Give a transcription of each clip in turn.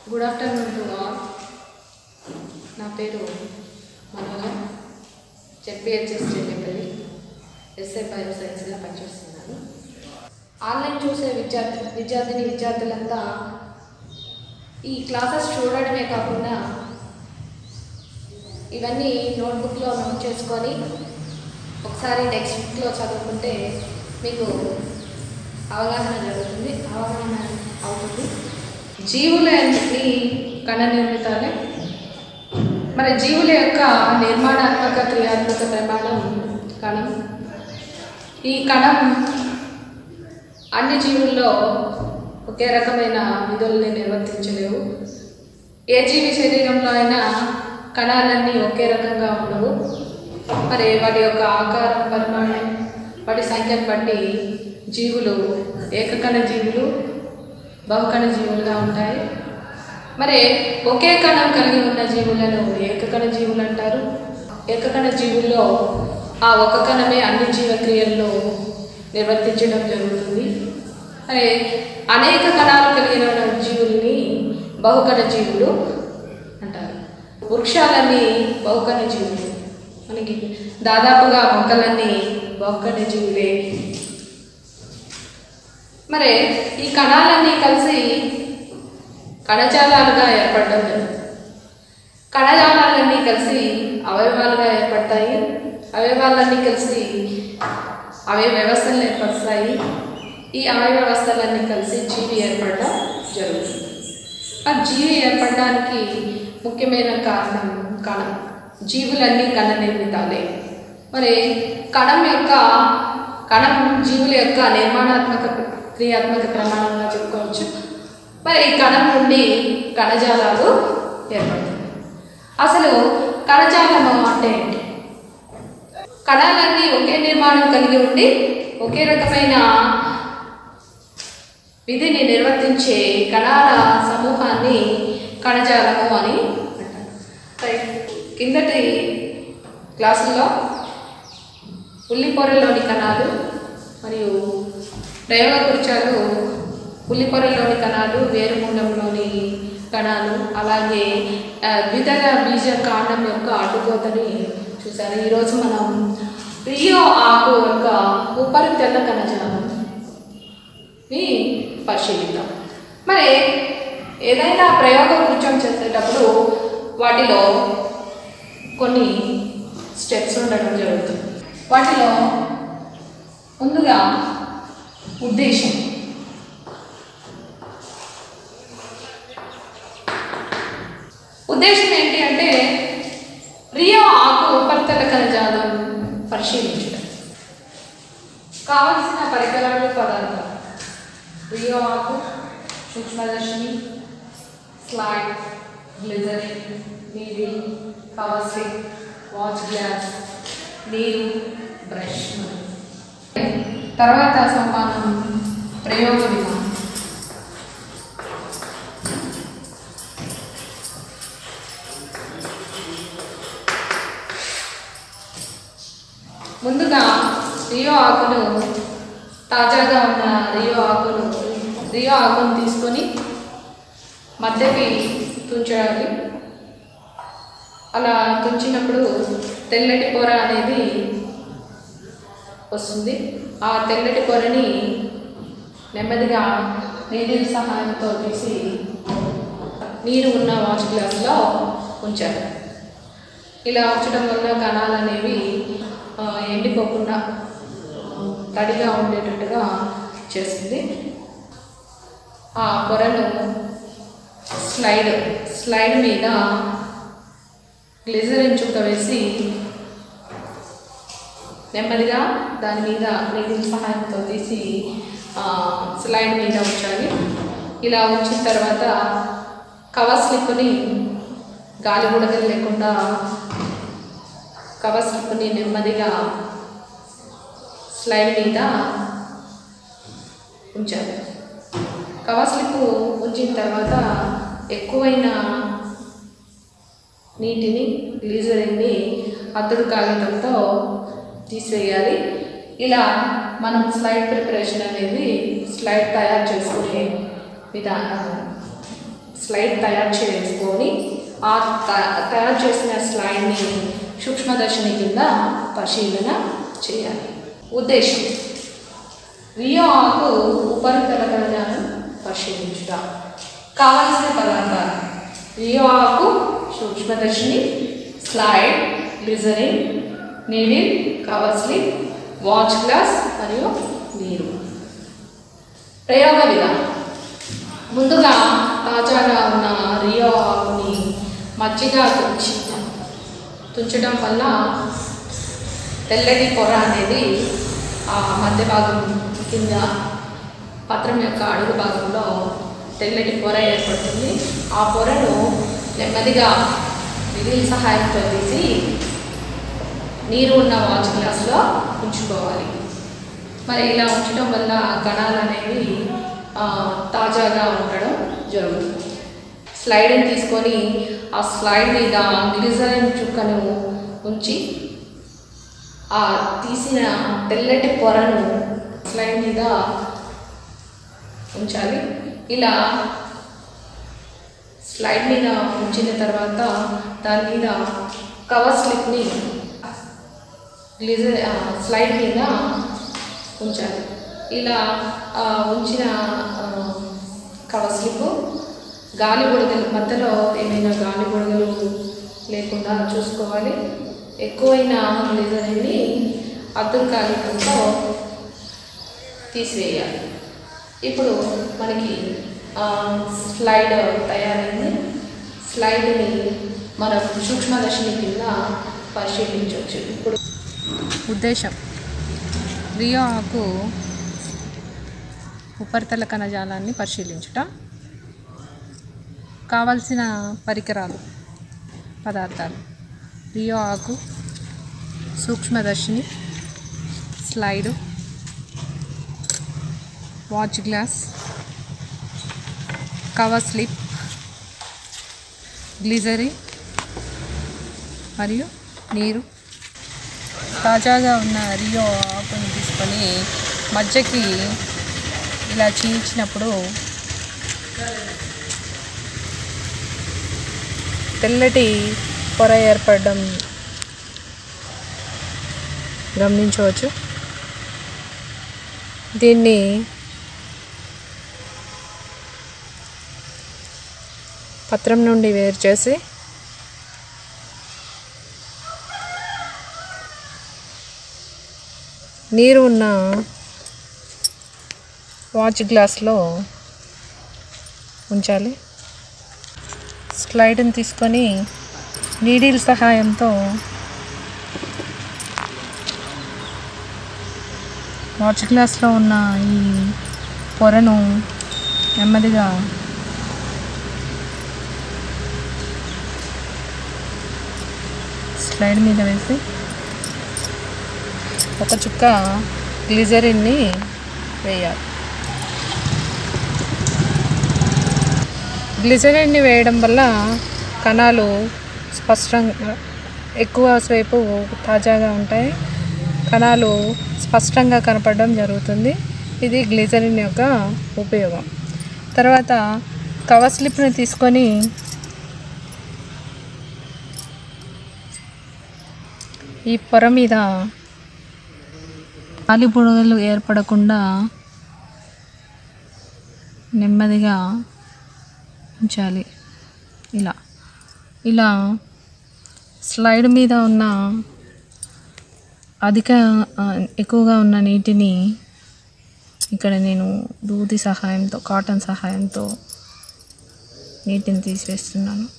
Good afternoon to all నా పేరు Manoja ZPHS Chellepalli SI bio సైన్స్గా పనిచేస్తున్నాను ఆన్లైన్ చూసే విద్యార్థి విద్యార్థిని విద్యార్థులంతా ఈ క్లాసెస్ చూడడమే కాకుండా ఇవన్నీ నోట్బుక్లో నోట్ చేసుకొని ఒకసారి టెక్స్ట్ బుక్లో చదువుకుంటే మీకు అవగాహన జరుగుతుంది అవగాహన అవుతుంది జీవులని కణ నిర్మితాలే మరి జీవుల యొక్క నిర్మాణాత్మక క్రియాత్మక ప్రమాణం కణం ఈ కణం అన్ని జీవుల్లో ఒకే రకమైన విధుల్ని నిర్వర్తించలేవు ఏ జీవి శరీరంలో అయినా కణాలన్నీ ఒకే రకంగా ఉండవు మరి వాటి యొక్క ఆకారం పరిమాణం వాటి సంఖ్యను బట్టి జీవులు ఏకకణ జీవులు బహుకణ జీవులుగా ఉంటాయి మరి ఒకే కణం కలిగి ఉన్న జీవులను ఏకకణ జీవులు అంటారు ఏకకణ జీవుల్లో ఆ ఒక కణమే అన్ని జీవక్రియల్లో నిర్వర్తించడం జరుగుతుంది మరి అనేక కణాలు కలిగిన జీవుల్ని బహుకణ జీవులు అంటారు వృక్షాలన్నీ బహుకణ జీవులు మనకి దాదాపుగా మొక్కలన్నీ బహుకణ జీవులే మరి ఈ కణాలన్నీ కలిసి కణజాలాలుగా ఏర్పడడం జరుగుతుంది కణజాలాలన్నీ కలిసి అవయవాలుగా ఏర్పడతాయి అవయవాలన్నీ కలిసి అవయవ వ్యవస్థలను ఏర్పరుస్తాయి ఈ అవయవ వ్యవస్థలన్నీ కలిసి జీవి ఏర్పడడం జరుగుతుంది ఆ జీవి ఏర్పడడానికి ముఖ్యమైన కారణం కణం జీవులన్నీ కణ నిర్మితాలే మరి కణం యొక్క కణం జీవుల యొక్క నిర్మాణాత్మక క్రియాత్మక ప్రమాణంగా చెప్పుకోవచ్చు మరి ఈ కణం నుండి కణజాలాలు ఏర్పడతాయి అసలు కణజాలము అంటే ఏంటి కణాలన్నీ ఒకే నిర్మాణం కలిగి ఉండి ఒకే రకమైన విధిని నిర్వర్తించే కణాల సమూహాన్ని కణజాలము అని అంటారు రైట్. కిందటి క్లాసుల్లో ఉల్లిపొరలోని కణాలు మరియు ప్రయోగ కుర్చాలు ఉల్లిపొరలోని కణాలు వేరుమూలంలోని కణాలు అలాగే ఆ, ద్విదళ బీజ కాండం యొక్క అడ్డుకోతని చూసారు ఈరోజు మనం రియో ఆకు యొక్క ఉపరితల కణజాలం ని పరిశీలిద్దాం మరి ఏదైనా ప్రయోగ కృత్యం చేసేటప్పుడు వాటిలో కొన్ని స్టెప్స్ ఉండడం జరుగుతుంది వాటిలో ముందుగా ఉద్దేశం ఉద్దేశం ఏంటి అంటే రియో ఆకు ఉపరితల కణజాలం పరిశీలించడం కావలసిన పరికరాలు పదార్థాలు రియో ఆకు సూక్ష్మదర్శిని slide glycerin needle cover slip watch glass నీరు బ్రష్ తర్వాత సోపానం ప్రయోగ విధానం ముందుగా రియో ఆకును తాజాగా ఉన్న రియో ఆకును రియో ఆకును తీసుకొని మధ్యకి తుంచాలి అలా తుంచినప్పుడు తెల్లటి పొర అనేది వస్తుంది ఆ తెల్లటి పొరని నెమ్మదిగా నీళ్ళ సహాయంతో తీసి నీరు ఉన్న వాచ్ గ్లాస్లో ఉంచాలి ఇలా ఉంచడం వల్ల కణాలు అనేవి ఆ, ఎండిపోకుండా తడిగా ఉండేటట్టుగా చేస్తుంది ఆ పొరను స్లైడ్ స్లైడ్ మీద గ్లిజరిన్ చుక్క వేసి నెమ్మదిగా దాని మీద నీటి సహాయంతో తీసి ఆ, స్లైడ్ మీద ఉంచాలి ఇలా ఉంచిన తర్వాత కవర్ స్లిప్ని గాలి బుడగలు లేకుండా కవర్ స్లిప్ని నెమ్మదిగా స్లైడ్ మీద ఉంచాలి కవర్ స్లిప్ ఉంచిన తర్వాత ఎక్కువైన నీటిని గ్లీజరిన్ని అద్దడు కాగటంతో తీసివేయాలి ఇలా మనం స్లైడ్ ప్రిపరేషన్ అనేది స్లైడ్ తయారు చేసుకునే విధానం స్లైడ్ తయారు చేసుకొని ఆ త- తయారు చేసిన స్లైడ్ని సూక్ష్మదర్శిని కింద పరిశీలన చేయాలి ఉద్దేశం రియో ఆకు ఉపరితల కణజాలం పరిశీలించుట కావలసిన పదార్థాలు రియో ఆకు సూక్ష్మదర్శిని slide glycerin needle cover slip watch glass మరియు నీరు ప్రయోగ విధానం ముందుగా తాజాగా ఉన్న రియో ఆకుని మజ్జిగ తుంచి తుంచడం వల్ల తెల్లటి పొర అనేది ఆ మధ్య భాగం కింద పత్రం యొక్క అడుగు భాగంలో తెల్లటి పొర ఏర్పడుతుంది ఆ పొరను నెమ్మదిగా విధిల సహాయంతో తీసి నీరు ఉన్న వాచ్ గ్లాస్లో ఉంచుకోవాలి మరి ఇలా ఉంచడం వల్ల కణాలు అనేవి ఆ, తాజాగా ఉండడం జరుగుతుంది స్లైడ్ని తీసుకొని ఆ స్లైడ్ మీద గ్లిజరిన్ చుక్కను ఉంచి ఆ తీసిన తెల్లటి పొరను స్లైడ్ మీద ఉంచాలి ఇలా స్లైడ్ మీద ఉంచిన తర్వాత దాని మీద కవర్ స్లిప్ని గ్లిజర్ ఆ, స్లైడ్ మీద ఉంచాలి ఇలా ఆ, ఉంచిన ఆ, కవర్ స్లిప్ గాలి బుడగలు మధ్యలో ఏమైనా గాలి బుడగలు లేకుండా చూసుకోవాలి ఎక్కువైన గ్లిజరిన్ని అద్దం కాలికంతో తీసివేయాలి ఇప్పుడు మనకి ఆ, స్లైడ్ తయారైంది స్లైడ్ని మనం సూక్ష్మదర్శిని కింద పరిశీలించవచ్చు ఇప్పుడు ఉద్దేశం రియో ఆకు ఉపరితల కణజాలాన్ని పరిశీలించుట కావలసిన పరికరాలు పదార్థాలు రియో ఆకు సూక్ష్మదర్శిని slide watch glass cover slip glycerin మరియు నీరు తాజాగా ఉన్న రియో ఆకుని తీసుకొని మధ్యకి ఇలా చీల్చినప్పుడు తెల్లటి పొర ఏర్పడడం గమనించవచ్చు దీన్ని పత్రం నుండి వేరు చేసి నీరు ఉన్న వాచ్ గ్లాస్లో ఉంచాలి స్లైడ్ని తీసుకొని నీడిల్ సహాయంతో వాచ్ గ్లాస్లో ఉన్న ఈ పొరను నెమ్మదిగా స్లైడ్ మీద వేసి ఒక చుక్క గ్లిజరిన్ని వేయాలి గ్లిజరిన్ని వేయడం వల్ల కణాలు స్పష్టంగా ఎక్కువ సేపు తాజాగా ఉంటాయి కణాలు స్పష్టంగా కనపడడం జరుగుతుంది ఇది గ్లిజరిన్ యొక్క ఉపయోగం తర్వాత కవర్ స్లిప్ని తీసుకొని ఈ పొర మీద గాలి బుడగలు ఏర్పడకుండా నెమ్మదిగా ఉంచాలి ఇలా ఇలా స్లైడ్ మీద ఉన్న అధిక ఆ, ఎక్కువగా ఉన్న నీటిని ఇక్కడ నేను దూది సహాయంతో కాటన్ సహాయంతో నీటిని తీసివేస్తున్నాను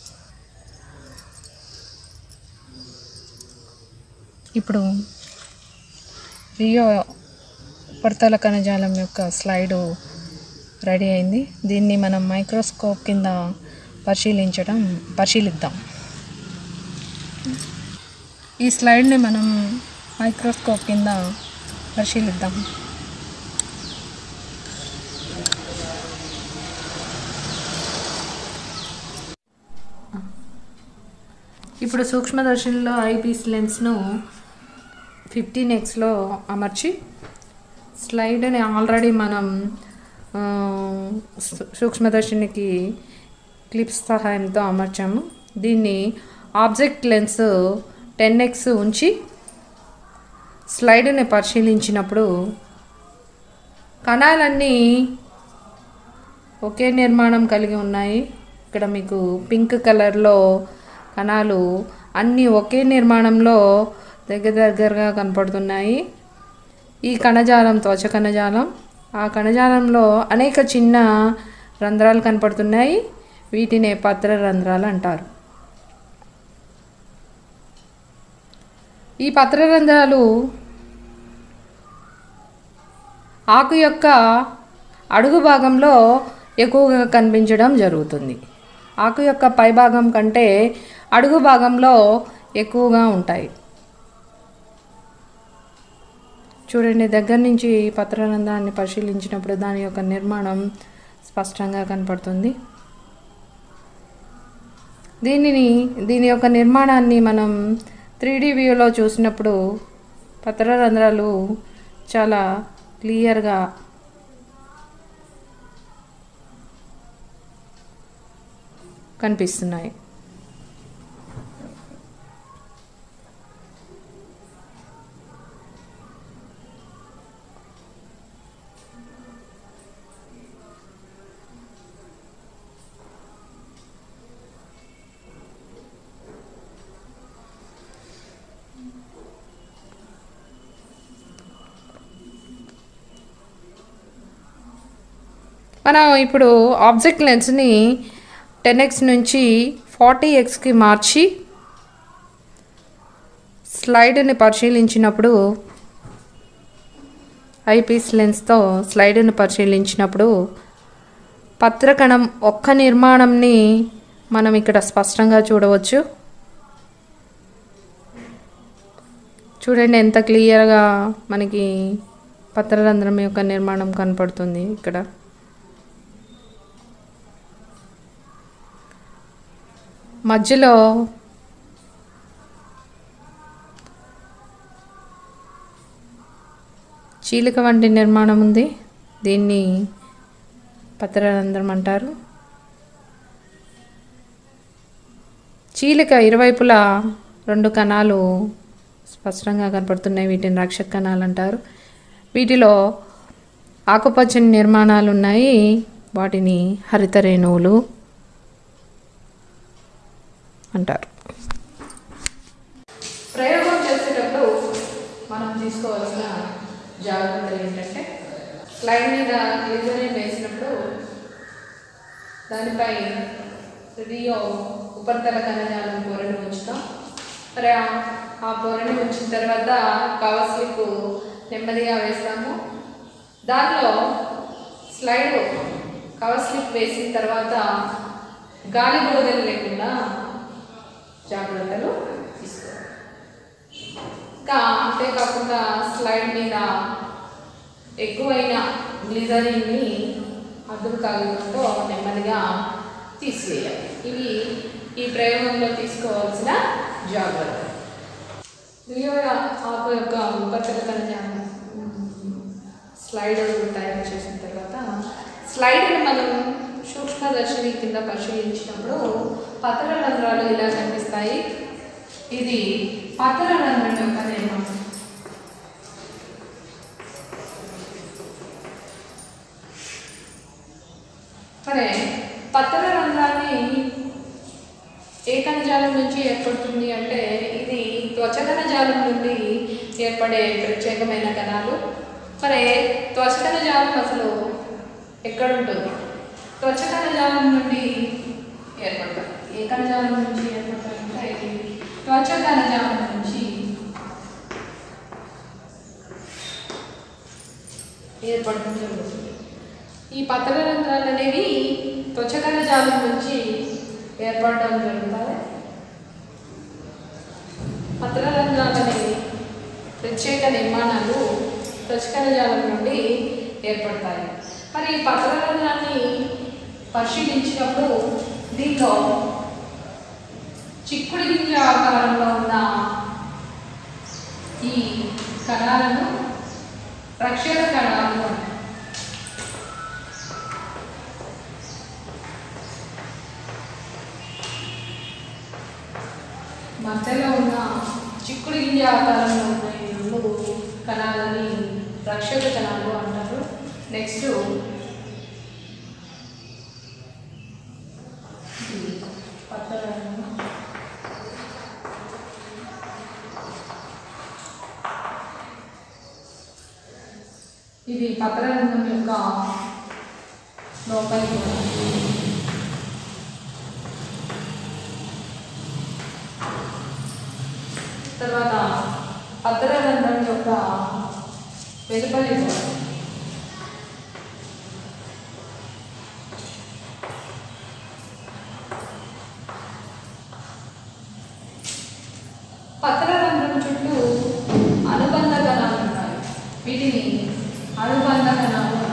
ఇప్పుడు రియో ఉపరితల కణజాలం యొక్క స్లైడు రెడీ అయింది దీన్ని మనం మైక్రోస్కోప్ కింద పరిశీలించడం పరిశీలిద్దాం ఈ స్లైడ్ని మనం మైక్రోస్కోప్ కింద పరిశీలిద్దాం ఇప్పుడు సూక్ష్మదర్శినిలో ఐపీస్ లెన్స్ను ఫిఫ్టీన్ ఎక్స్లో అమర్చి స్లైడ్ని ఆల్రెడీ మనం ఆ, సూ- సూక్ష్మదర్శినికి క్లిప్స్ సహాయంతో అమర్చాము దీన్ని ఆబ్జెక్ట్ లెన్స్ టెన్ ఎక్స్ ఉంచి స్లైడ్ని పరిశీలించినప్పుడు కణాలన్నీ ఒకే నిర్మాణం కలిగి ఉన్నాయి ఇక్కడ మీకు పింక్ కలర్లో కణాలు అన్నీ ఒకే నిర్మాణంలో దగ్గర దగ్గరగా కనపడుతున్నాయి ఈ కణజాలం త్వచ కణజాలం ఆ కణజాలంలో అనేక చిన్న రంధ్రాలు కనపడుతున్నాయి వీటినే పత్ర రంధ్రాలు అంటారు ఈ పత్ర రంధ్రాలు ఆకు యొక్క అడుగు భాగంలో ఎక్కువగా కనిపించడం జరుగుతుంది ఆకు యొక్క పైభాగం కంటే అడుగు భాగంలో ఎక్కువగా ఉంటాయి చూడండి దగ్గర నుంచి పత్రరంధ్రాన్ని పరిశీలించినప్పుడు దాని యొక్క నిర్మాణం స్పష్టంగా కనపడుతుంది దీనిని దీని యొక్క నిర్మాణాన్ని మనం త్రీ డి వ్యూలో చూసినప్పుడు పత్రరంధ్రాలు చాలా క్లియర్గా కనిపిస్తున్నాయి మనం ఇప్పుడు ఆబ్జెక్ట్ లెన్స్ని టెన్ ఎక్స్ నుంచి ఫార్టీ ఎక్స్కి మార్చి స్లైడ్ని పరిశీలించినప్పుడు ఐపీస్ లెన్స్తో స్లైడ్ని పరిశీలించినప్పుడు పత్రకణం ఒక్క నిర్మాణంని మనం ఇక్కడ స్పష్టంగా చూడవచ్చు చూడండి ఎంత క్లియర్గా మనకి పత్రరంధ్రం యొక్క నిర్మాణం కనపడుతుంది ఇక్కడ మధ్యలో చీలిక వంటి నిర్మాణం ఉంది దీన్ని పత్రరంధ్రం అంటారు చీలిక ఇరువైపులా రెండు కణాలు స్పష్టంగా కనపడుతున్నాయి వీటిని రక్షక కణాలు అంటారు వీటిలో ఆకుపచ్చని నిర్మాణాలు ఉన్నాయి వాటిని హరిత రేణువులు అంటారు ప్రయోగం చేసేటప్పుడు మనం తీసుకోవాల్సిన జాగ్రత్తలు ఏంటంటే స్లైడ్ మీద గ్లిజరిన్ వేసినప్పుడు దానిపై రియో ఉపరితల కణజాలం పొరను ఉంచుతాం మరి ఆ- ఆ పొరని ఉంచిన తర్వాత కవర్ స్లిప్ నెమ్మదిగా వేస్తాము దానిలో స్లైడ్ కవర్ స్లిప్ వేసిన తర్వాత గాలి బోధలు లేకుండా జాగ్రత్తలు తీసుకోవాలి ఇంకా అంతేకాకుండా స్లైడ్ మీద ఎక్కువైన గ్లిజరిన్ని అదుపు కాగితంతో నెమ్మదిగా తీసివేయాలి ఇవి ఈ ప్రయోగంలో తీసుకోవాల్సిన జాగ్రత్తలు లియో ఆకు యొక్క ఉపరితల కణజాలం స్లైడ్ తయారు చేసిన తర్వాత స్లైడ్ని మనం సూక్ష్మదర్శిని కింద పరిశీలించినప్పుడు పత్ర రంధ్రాలు ఇలా కనిపిస్తాయి ఇది పత్ర రంధ్రం యొక్క నిర్మాణం సరే పత్ర రంధ్రాన్ని ఏ కణజాలం నుంచి ఏర్పడుతుంది అంటే ఇది త్వచ కణజాలం నుండి ఏర్పడే ప్రత్యేకమైన కణాలు మరి త్వచ కణజాలం అసలు ఎక్కడ ఉంటుంది త్వచ కణజాలం నుండి ఏర్పడతాయి ఏ కణజాలం నుంచి ఏర్పడతాయి అంటే ఇది త్వచ కణజాలం నుంచి ఏర్పడడం జరుగుతుంది ఈ పత్ర రంధ్రాలు అనేవి త్వచ కణజాలం నుంచి ఏర్పడడం జరుగుతాయి పత్ర రంధ్రాలు అనేవి ప్రత్యేక నిర్మాణాలు త్వచ కణజాలం నుండి ఏర్పడతాయి మరి ఈ పత్ర రంధ్రాన్ని పరిశీలించినప్పుడు దీనిలో చిక్కుడు గింజ ఆకారంలో ఉన్న ఈ కణాలను రక్షక కణాలు అంటారు. మధ్యలో ఉన్న చిక్కుడు గింజ ఆకారంలో ఉన్న ఈ రెండు కణాలని రక్షక కణాలు అంటారు నెక్స్ట్ ఇది పత్రరంధ్రం. ఇది పత్రరంధ్రం యొక్క లోపలి గోడ. తర్వాత పత్రరంధ్రం యొక్క వెలుపలి గోడ. పత్రరంధ్రం చుట్టూ అనుబంధ కణాలు ఉంటాయి వీటిని అనుబంధ కణాలు అంటారు.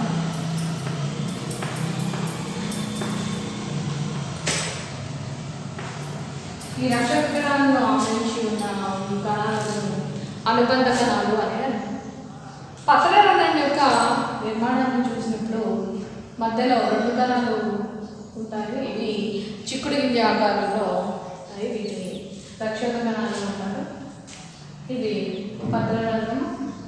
ఈ రక్షక కణాలను ఆవరించి ఉన్న ఈ కణాలను అనుబంధ కణాలు అని అంటారు. పత్రరంధ్రం యొక్క నిర్మాణాన్ని చూసినప్పుడు మధ్యలో రెండు కణాలు ఉంటాయి ఇవి చిక్కుడు గింజ ఆకారంలో ఉంటాయి వీటిని రక్షక కణాలు అంటారు ఇది పత్రరంధ్రం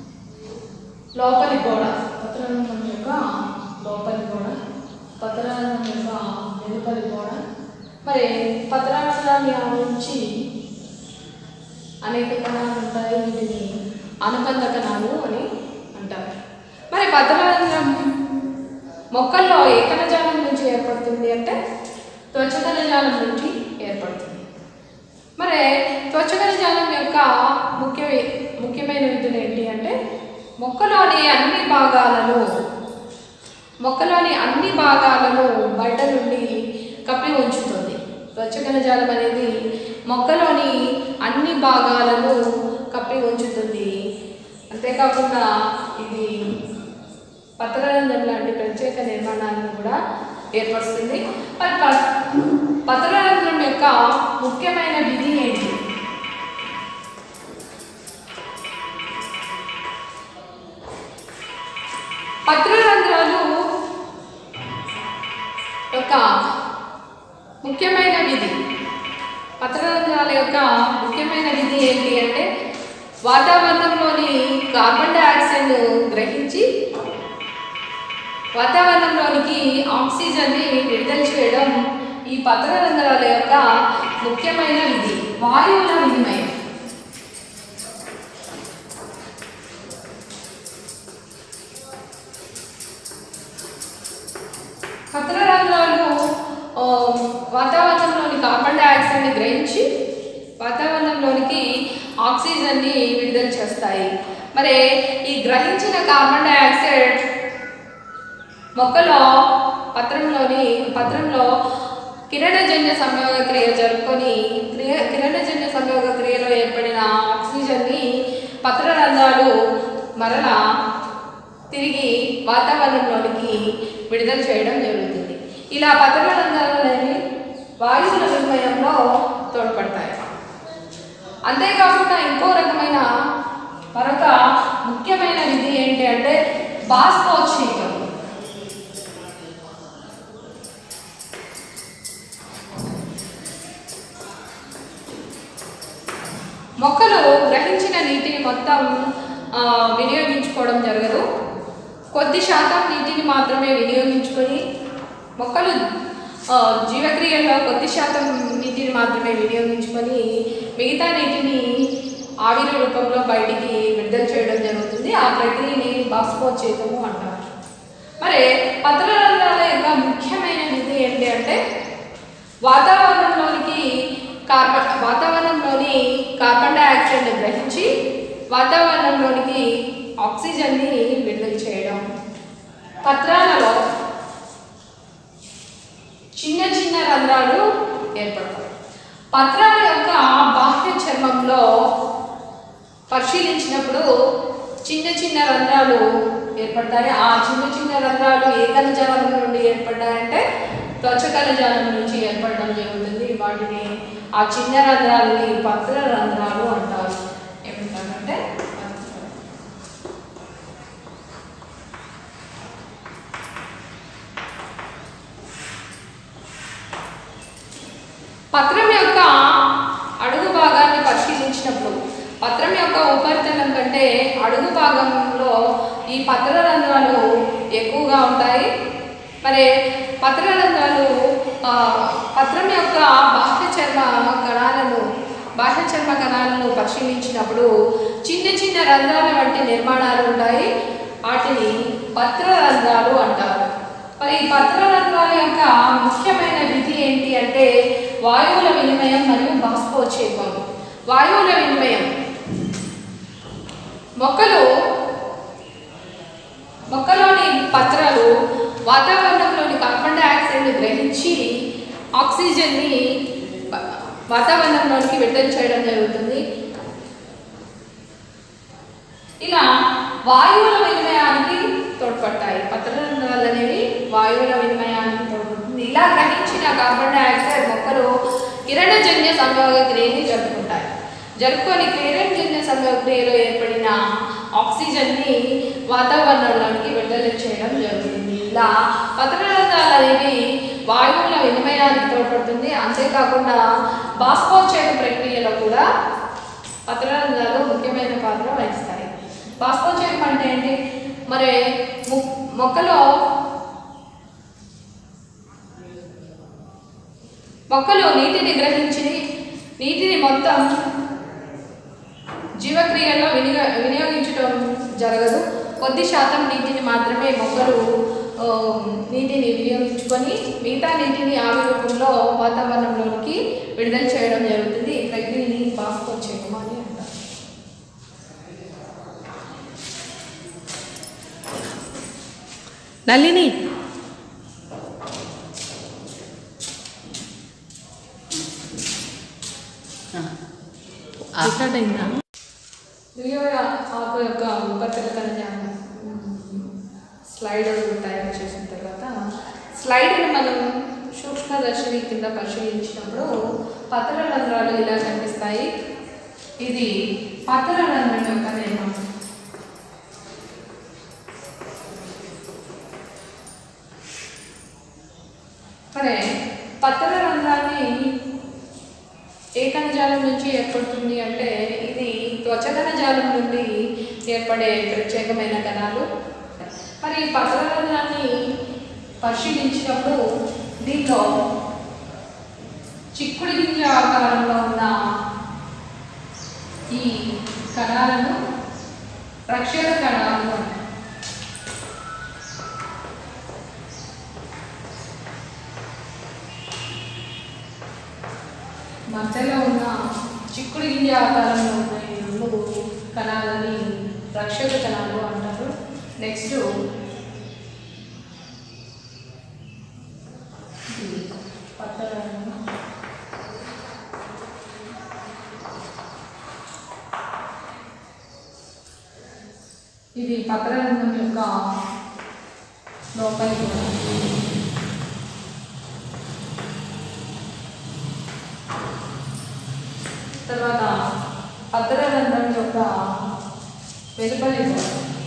లోపలి గోడ పత్రరంధ్రం యొక్క లోపలి గోడ పత్రరంధ్రం యొక్క వెలుపలి గోడ మరి పత్రరంధ్రాన్ని ఆవరించి అనేక కణాలు ఉంటాయి వీటిని అనుబంధ కణాలు అని అంటారు మరి పత్రరంధ్రం మొక్కల్లో ఏ కణజాలం నుంచి ఏర్పడుతుంది అంటే త్వచ కణజాలం నుంచి ఏర్పడుతుంది మరి త్వచ కణజాలం యొక్క ముఖ్య ముఖ్యమైన విధులు ఏంటి అంటే మొక్కలోని అన్ని భాగాలను మొక్కలోని అన్ని భాగాలను బయట నుండి కప్పి ఉంచుతుంది త్వచ కణజాలం అనేది మొక్కలోని అన్ని భాగాలను కప్పి ఉంచుతుంది అంతేకాకుండా ఇది పత్రరంధ్రం లాంటి ప్రత్యేక నిర్మాణాలను కూడా ఏర్పరుస్తుంది మరి ప- పత్రరంధ్రం యొక్క ముఖ్యమైన విధి ఏంటి పత్రరంధ్రాలు యొక్క ముఖ్యమైన విధి పత్రరంధ్రాల యొక్క ముఖ్యమైన విధి ఏంటి అంటే వాతావరణంలోని కార్బన్ డైఆక్సైడ్ గ్రహించి వాతావరణంలోనికి ఆక్సిజన్ని విడుదల చేయడం ఈ పత్రరంధ్రాల యొక్క ముఖ్యమైన విధి వాయువుల వినిమయం పత్రరంధ్రాలు ఆ, వాతావరణంలోని కార్బన్ డైఆక్సైడ్ని గ్రహించి వాతావరణంలోనికి ఆక్సిజన్ని విడుదల చేస్తాయి మరి ఈ గ్రహించిన కార్బన్ డైఆక్సైడ్ మొక్కలో పత్రంలోని పత్రంలో కిరణజన్య సంయోగ క్రియ జరుపుకొని క్రియ కిరణజన్య సంయోగ క్రియలో ఏర్పడిన ఆక్సిజన్ని పత్రరంధ్రాలు మరలా తిరిగి వాతావరణంలోనికి విడుదల చేయడం జరుగుతుంది ఇలా పత్రరంధ్రాలు అనేవి వాయువుల వినిమయంలో తోడ్పడతాయి అంతేకాకుండా ఇంకో రకమైన మరొక ముఖ్యమైన విధి ఏంటి అంటే బాష్పోత్సీకం మొక్కలు గ్రహించిన నీటిని మొత్తం ఆ, వినియోగించుకోవడం జరగదు కొద్ది శాతం నీటిని మాత్రమే వినియోగించుకొని మొక్కలు ఆ, జీవక్రియల్లో కొద్ది శాతం నీటిని మాత్రమే వినియోగించుకొని మిగతా నీటిని ఆవిరి రూపంలో బయటికి విడుదల చేయడం జరుగుతుంది ఆ ప్రక్రియని బాష్పోచ్ఛేదము అంటారు మరి పత్రరంధ్రాల యొక్క ముఖ్యమైన విధి ఏంటి అంటే వాతావరణంలోనికి కార్బన్ వాతావరణంలోని కార్బన్ డైఆక్సైడ్ని గ్రహించి వాతావరణంలోనికి ఆక్సిజన్ని విడుదల చేయడం పత్రాలలో చిన్న చిన్న రంధ్రాలు ఏర్పడతాయి పత్రాల యొక్క బాహ్య చర్మంలో పరిశీలించినప్పుడు చిన్న చిన్న రంధ్రాలు ఏర్పడతాయి ఆ చిన్న చిన్న రంధ్రాలు ఏ కణజాలం నుండి ఏర్పడ్డాయంటే త్వచ కణజాలం నుంచి ఏర్పడడం జరుగుతుంది వాటిని ఆ చిన్న రంధ్రాలని పత్ర రంధ్రాలు అంటారు ఏమంటారంటే పత్రం యొక్క అడుగు భాగాన్ని ఉంచినప్పుడు పత్రం యొక్క ఉపరితలం కంటే అడుగు భాగంలో ఈ పత్రరంధ్రాలు ఎక్కువగా ఉంటాయి మరి పత్రరంధ్రాలు ఆ, పత్రం యొక్క బాహ్య చర్మ కణాలను బాహ్య చర్మ కణాలను పరిశీలించినప్పుడు చిన్న చిన్న రంధ్రాల వంటి నిర్మాణాలు ఉంటాయి వాటిని పత్రరంధ్రాలు అంటారు మరి ఈ పత్రరంధ్రాల యొక్క ముఖ్యమైన విధి ఏంటి అంటే వాయువుల వినిమయం మరియు బాష్పోచ్చేపం వాయువుల వినిమయం మొక్కలు మొక్కలోని పత్రాలు వాతావరణంలోని కార్బన్ డైఆక్సైడ్ని గ్రహించి ఆక్సిజన్ని వా- వాతావరణంలోనికి విడుదల చేయడం జరుగుతుంది ఇలా వాయువుల వినిమయానికి తోడ్పడతాయి పత్రరంధ్రాలు అనేవి వాయువుల వినిమయానికి తోడ్పడుతుంది ఇలా గ్రహించిన కార్బన్ డైఆక్సైడ్ మొక్కలు కిరణజన్య సంయోగ క్రియని జరుపుకుంటాయి జరుపుకొని కిరణజన్య సంయోగ క్రియలో ఏర్పడిన ఆక్సిజన్ని వాతావరణంలోనికి విడుదల చేయడం జరుగుతుంది ఇలా పత్రరంధ్రాలు అనేవి వాయువుల వినిమయానికి తోడ్పడుతుంది అంతేకాకుండా బాష్పోచ్ఛేద ప్రక్రియలో కూడా పత్రరంధ్రాలు ముఖ్యమైన పాత్ర వహిస్తాయి బాష్పోచ్ఛేదం అంటే ఏంటి మరి ము- మొక్కలో మొక్కలు నీటిని గ్రహించి నీటిని మొత్తం జీవక్రియల్లో వినియోగ వినియోగించడం జరగదు కొద్ది శాతం నీటిని మాత్రమే మొక్కలు ఆ, నీటిని వినియోగించుకొని మిగతా నీటిని ఆవి రూపంలో వాతావరణంలోనికి విడుదల చేయడం జరుగుతుంది ఈ ప్రక్రియని బాష్పోచ్ఛేదం అని అంటారు నళిని రికార్డ్ అయిందా లియోయ ఆకు యొక్క ఉపరితల కణజాలం స్లైడ్ తయారు చేసిన తర్వాత స్లైడ్ని మనం సూక్ష్మదర్శిని కింద పరిశీలించినప్పుడు పత్ర రంధ్రాలు ఇలా కనిపిస్తాయి ఇది పత్ర రంధ్రం యొక్క నిర్మాణం మరి పత్ర రంధ్రాన్ని ఏ కణజాలం నుంచి ఏర్పడుతుంది అంటే ఇది త్వచ కణజాలం నుండి ఏర్పడే ప్రత్యేకమైన కణాలు మరి ఈ పత్రరంధ్రాన్ని పరిశీలించినప్పుడు దీంట్లో చిక్కుడు గింజ ఆకారంలో ఉన్న ఈ కణాలను రక్షణ కణాలు అంటారు. మధ్యలో ఉన్న చిక్కుడు గింజ ఆకారంలో ఉన్న ఈ రెండు కణాలని రక్షక కణాలు అంటారు నెక్స్ట్ ఇది పత్రరంధ్రం. ఇది పత్రరంధ్రం యొక్క లోపలి గోడ. తర్వాత పత్రరంధ్రం యొక్క వెలుపలి గోడ.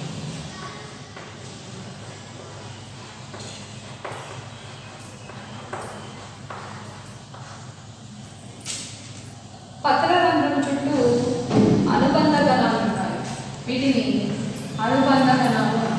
పత్రరంధ్రం చుట్టూ అనుబంధ కణాలు ఉంటాయి వీటిని అనుబంధ కణాలు అంటారు.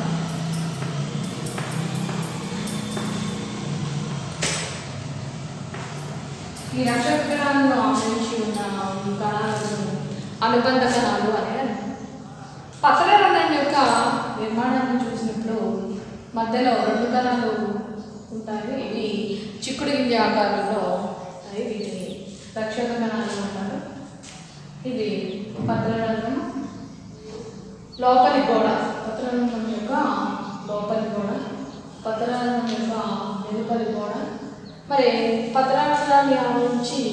ఈ రక్షక కణాలను ఆవరించి ఉన్న ఈ కణాలను అనుబంధ కణాలు అని అంటారు. పత్రరంధ్రం యొక్క నిర్మాణాన్ని చూసినప్పుడు మధ్యలో రెండు కణాలు ఉంటాయి ఇవి చిక్కుడు గింజ ఆకారంలో ఉంటాయి వీటిని రక్షక కణాలు అంటారు ఇది పత్రరంధ్రం లోపలి గోడ పత్రరంధ్రం యొక్క లోపలి గోడ పత్రరంధ్రం యొక్క వెలుపలి గోడ మరి పత్రరంధ్రాన్ని ఆవరించి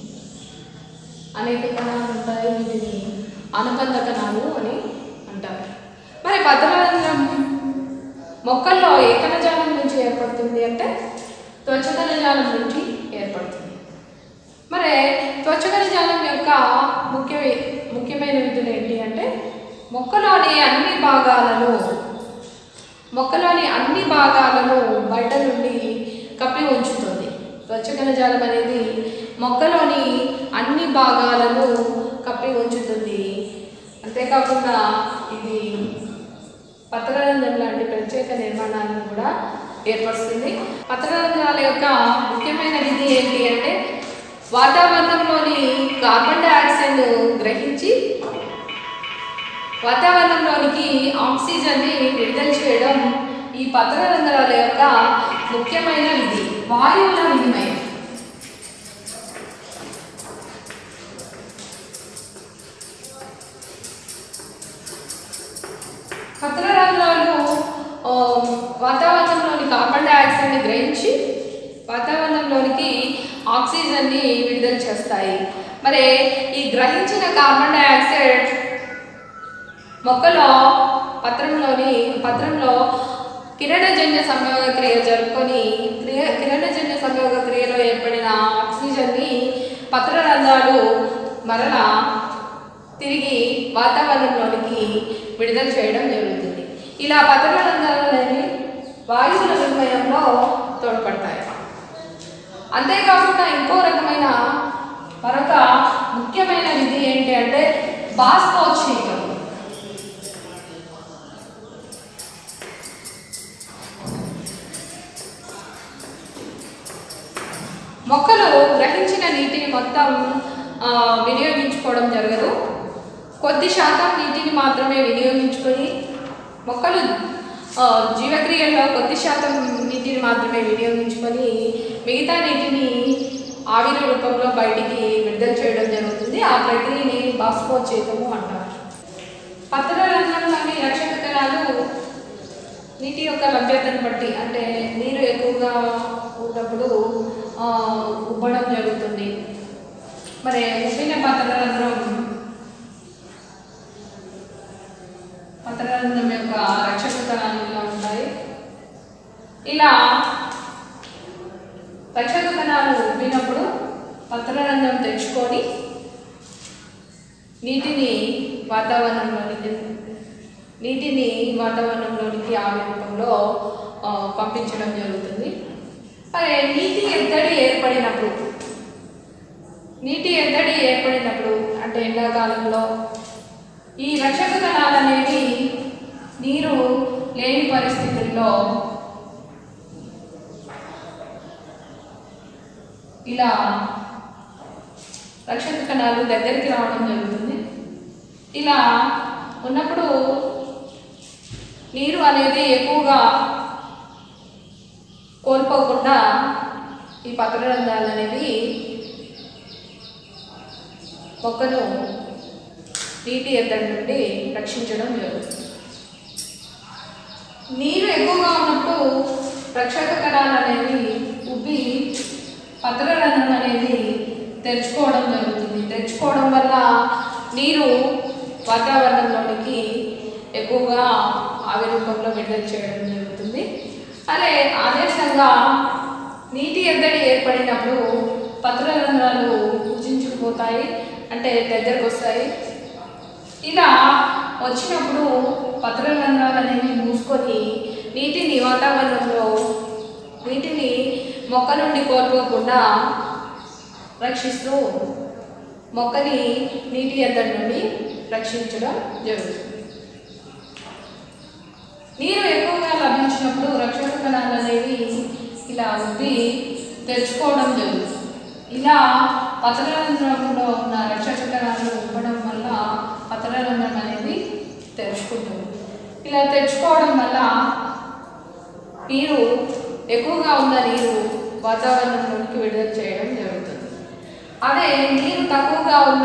అనేక కణాలు ఉంటాయి వీటిని అనుబంధ కణాలు అని అంటారు మరి పత్రరంధ్రం మొక్కల్లో ఏ కణజాలం నుంచి ఏర్పడుతుంది అంటే త్వచ కణజాలం నుంచి ఏర్పడుతుంది మరి త్వచ కణజాలం యొక్క ముఖ్య ముఖ్యమైన విధులు ఏంటి అంటే మొక్కలోని అన్ని భాగాలను మొక్కలోని అన్ని భాగాలను బయట నుండి కప్పి ఉంచుతుంది త్వచ కణజాలం అనేది మొక్కలోని అన్ని భాగాలను కప్పి ఉంచుతుంది అంతేకాకుండా ఇది పత్రరంధ్రం లాంటి ప్రత్యేక నిర్మాణాలను కూడా ఏర్పరుస్తుంది పత్రరంధ్రాల యొక్క ముఖ్యమైన విధి ఏంటి అంటే వాతావరణంలోని కార్బన్ డైఆక్సైడ్ గ్రహించి వాతావరణంలోనికి ఆక్సిజన్ని విడుదల చేయడం ఈ పత్రరంధ్రాల యొక్క ముఖ్యమైన విధి వాయువుల వినిమయం పత్రరంధ్రాలు ఆ, వాతావరణంలోని కార్బన్ డైఆక్సైడ్ని గ్రహించి వాతావరణంలోనికి ఆక్సిజన్ని విడుదల చేస్తాయి మరి ఈ గ్రహించిన కార్బన్ డైఆక్సైడ్ మొక్కలో పత్రంలోని పత్రంలో కిరణజన్య సంయోగ క్రియ జరుపుకొని క్రియ కిరణజన్య సంయోగ క్రియలో ఏర్పడిన ఆక్సిజన్ని పత్రరంధ్రాలు మరలా తిరిగి వాతావరణంలోనికి విడుదల చేయడం జరుగుతుంది ఇలా పత్రరంధ్రాలు అనేవి వాయువుల వినిమయంలో తోడ్పడతాయి అంతేకాకుండా ఇంకో రకమైన మరొక ముఖ్యమైన విధి ఏంటి అంటే బాష్పోచ్ఛీకం మొక్కలు గ్రహించిన నీటిని మొత్తం ఆ, వినియోగించుకోవడం జరగదు కొద్ది శాతం నీటిని మాత్రమే వినియోగించుకొని మొక్కలు ఆ, జీవక్రియల్లో కొద్ది శాతం నీటిని మాత్రమే వినియోగించుకొని మిగతా నీటిని ఆవిరి రూపంలో బయటికి విడుదల చేయడం జరుగుతుంది ఆ ప్రక్రియని బాష్పోచ్ఛేదము అంటారు పత్రరంధ్రంలోని రక్షక కణాలు నీటి యొక్క లభ్యతను బట్టి అంటే నీరు ఎక్కువగా ఉన్నప్పుడు ఆ, ఉబ్బడం జరుగుతుంది మరి ఉబ్బిన పత్రరంధ్రం పత్రరంధ్రం యొక్క రక్షక కణాలు ఇలా ఉంటాయి ఇలా రక్షక కణాలు ఉబ్బినప్పుడు పత్రరంధ్రం తెచ్చుకొని నీటిని వాతావరణంలోనికి నీటిని వాతావరణంలోనికి ఆవిరి రూపంలో ఆ, పంపించడం జరుగుతుంది మరి నీటి ఎద్దడి ఏర్పడినప్పుడు నీటి ఎద్దడి ఏర్పడినప్పుడు అంటే ఎండాకాలంలో ఈ రక్షక కణాలు అనేవి నీరు లేని పరిస్థితుల్లో ఇలా రక్షక కణాలు దగ్గరికి రావడం జరుగుతుంది ఇలా ఉన్నప్పుడు నీరు అనేది ఎక్కువగా కోల్పోకుండా ఈ పత్రరంధ్రాలు అనేవి మొక్కను నీటి ఎద్దడి నుండి రక్షించడం జరుగుతుంది నీరు ఎక్కువగా ఉన్నప్పుడు రక్షక కణాలు అనేవి ఉబ్బి పత్రరంధ్రం అనేది తెరుచుకోవడం జరుగుతుంది తెరుచుకోవడం వల్ల నీరు వాతావరణంలోనికి ఎక్కువగా ఆవిరి రూపంలో విడుదల చేయడం జరుగుతుంది అదే ఆదేశంగా నీటి ఎద్దడి ఏర్పడినప్పుడు పత్రరంధ్రాలు కుచించుకుపోతాయి అంటే దగ్గరకు వస్తాయి ఇలా వచ్చినప్పుడు పత్రరంధ్రాలు అనేవి మూసుకొని నీటిని వాతావరణంలో నీటిని మొక్క నుండి కోల్పోకుండా రక్షిస్తూ మొక్కని నీటి ఎద్దడి నుండి రక్షించడం జరుగుతుంది నీరు ఎక్కువగా లభించినప్పుడు రక్షక కణాలు అనేవి ఇలా ఉబ్బి తెరుచుకోవడం జరుగుతుంది ఇలా పత్రరంధ్రంలో ఉన్న రక్షక కణాలు ఉబ్బడం వల్ల పత్రరంధ్రం అనేది తెరుచుకుంటుంది ఇలా తెరుచుకోవడం వల్ల నీరు ఎక్కువగా ఉన్న నీరు వాతావరణంలోకి విడుదల చేయడం జరుగుతుంది అదే నీరు తక్కువగా ఉన్న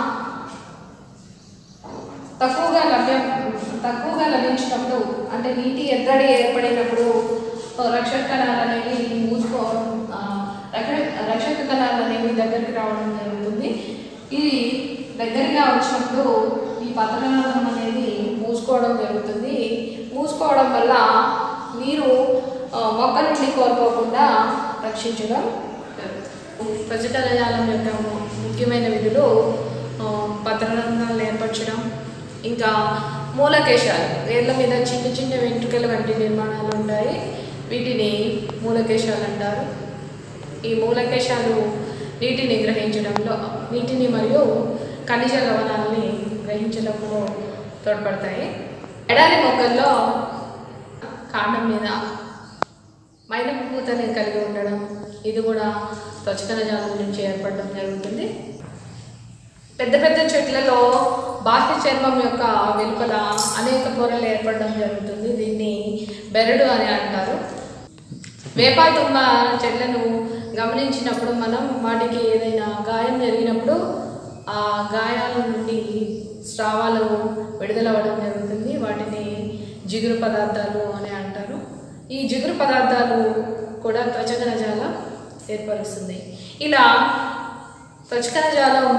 తక్కువగా లభ్యం తక్కువగా లభించినప్పుడు అంటే నీటి ఎద్దడి ఏర్పడినప్పుడు ఆ, రక్షక కణాలు అనేవి మూసుకోవడం ఆ, రక్ష- రక్షక కణాలు అనేవి దగ్గరికి రావడం జరుగుతుంది ఇది దగ్గరగా వచ్చినప్పుడు ఈ పతనార్థం అనేది మూసుకోవడం జరుగుతుంది మూసుకోవడం వల్ల నీరు ఆ, మొక్క నుండి కోల్పోకుండా రక్షించడం జరుగుతుంది ప్రజకలజాలం యొక్క ము- ముఖ్యమైన విధులు ఆ, పత్రరంధ్రాలను ఏర్పరచడం ఇంకా మూలకేశాలు వేర్ల మీద చిన్న చిన్న వెంట్రుకల వంటి నిర్మాణాలు ఉంటాయి వీటిని మూలకేశాలు అంటారు ఈ మూలకేశాలు నీటిని గ్రహించడంలో నీటిని మరియు ఖనిజ లవణాలని గ్రహించడంలో తోడ్పడతాయి ఎడారి మొక్కల్లో కాండం మీద మైనపు పూతని కలిగి ఉండడం ఇది కూడా త్వచకణజాలం నుంచి ఏర్పడడం జరుగుతుంది పెద్ద పెద్ద చెట్లలో బాహ్య చర్మం యొక్క వెలుపల అనేక పొరలు ఏర్పడడం జరుగుతుంది దీన్ని బెరడు అని అంటారు వేపాతుమ్మ చెట్లను గమనించినప్పుడు మనం వాటికి ఏదైనా గాయం జరిగినప్పుడు ఆ గాయాల నుండి స్రావాలు విడుదలవ్వడం జరుగుతుంది వాటిని జిగురు పదార్థాలు అని అంటారు ఈ జిగురు పదార్థాలు కూడా త్వచకణజాలం ఏర్పరుస్తుంది ఇలా త్వచకణజాలం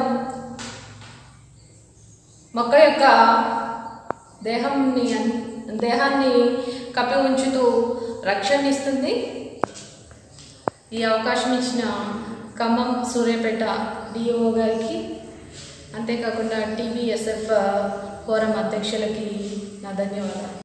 మొక్క యొక్క దేహంని దేహాన్ని కప్పి ఉంచుతూ రక్షణ ఇస్తుంది ఈ అవకాశం ఇచ్చిన ఖమ్మం సూర్యాపేట డిఓ గారికి అంతేకాకుండా టీవీఎస్ఎఫ్ ఫోరం అధ్యక్షులకి నా ధన్యవాదాలు